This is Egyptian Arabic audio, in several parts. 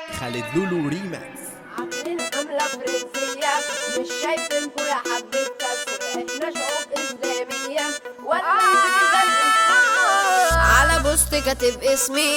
خالد لولو ريماكس عاملين حملة فرنسية مش شايفينكوا يا حبة كسر احنا شعوب إسلامية ولا على بوست كاتب اسمي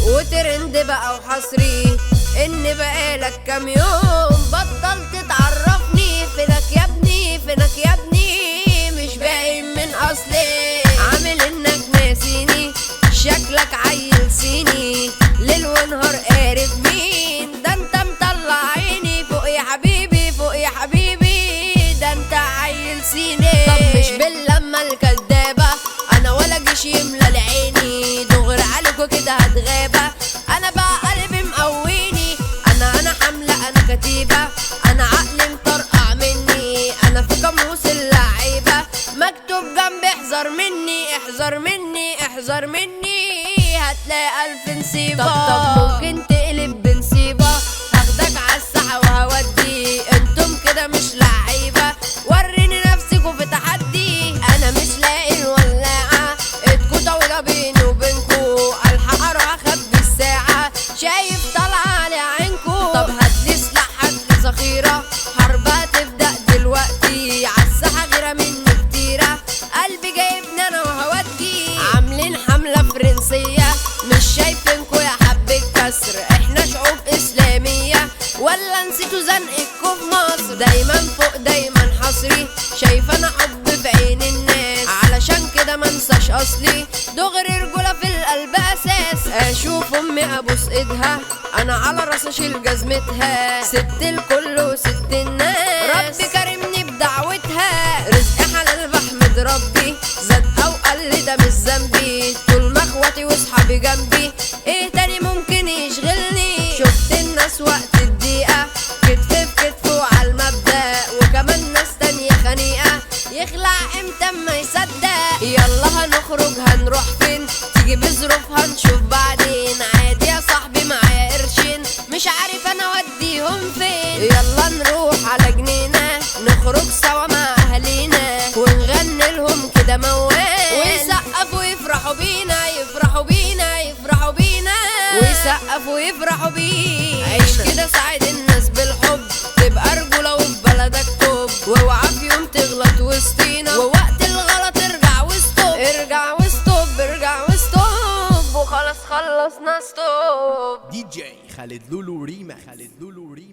وترند بقى وحصري ان بقالك كام يوم بطلت تعرفني فينك يا ابني فينك يا ابني مش باين من اصلي عامل انك ناسيني شكلك عيل صيني ليل ونهار قارب مين ده انت مطلع عيني فوق يا حبيبي فوق يا حبيبي ده انت عيل صيني طب مش باللمة الكدابة انا ولا جيش يملى لعيني دغري عليكوا كده هتغابة انا بقى قلبي مقويني انا انا حاملة انا كتيبة انا عقلي مطرقع مني انا في قاموس اللعيبة مكتوب جنبي احذر مني احذر مني احذر مني هتلاقي الف نصيبة طب طب ممكن تقلب بنصيبة هاخدك عالساحة وهودي انتم كده مش لعيبة وريني نفسكوا في تحدي انا مش لاقي الولاعة ايدكوا طويلة بيني وبينكوا الحق اروح اخبي الساعة شايف طالعة على عينكوا طب هاتلي سلاح هاتلي ذخيرة حرب هتبدأ دلوقتي عالساحة غيرة مني كتيرة قلبي جايبني انا وهودي عاملين حملة فرنسية مش شايفينكوا يا حبة كسر احنا شعوب اسلامية ولا نسيتوا زنقكوا في مصر دايما فوق دايما حصري شايفة انا حب في عين الناس علشان كده منساش اصلي دغري رجولة في القلب اساس اشوف امي ابوس ايدها انا على راس اشيل جزمتها ست الكل وست الناس ربي كرمني بدعوتها رزق حلال بحمد ربي زاد او قل ده مش ذنبي طول ما اخواتي واصحابي جنبي ايه تاني ممكن يشغلني شفت الناس وقت الضيقة كتف في كتف وعلى المبدأ وكمان ناس تانية خنيقة يخلع امتى ما يصدق يلا هنخرج هنروح فين تيجي بظروف هنشوف بعدين عادي يا صاحبي معايا قرشين مش عارف انا اوديهم فين يلا نروح على جنينة نخرج سوا مع اهالينا ونغني لهم كده موال ويسقفوا يفرحوا بينا يفرحوا بينا يفرحوا بينا ويسقفوا يفرحوا بينا عيش كده ساعد الناس بالحب تبقى رجولة وفي بلدك توب واوعى في يوم تغلط وسطينا ووقت الغلط ارجع وستوب ارجع وستوب ارجع وستوب وخلاص خلصنا ستوب دي جي خالد لولو ريماكس خالد لولو ريماكس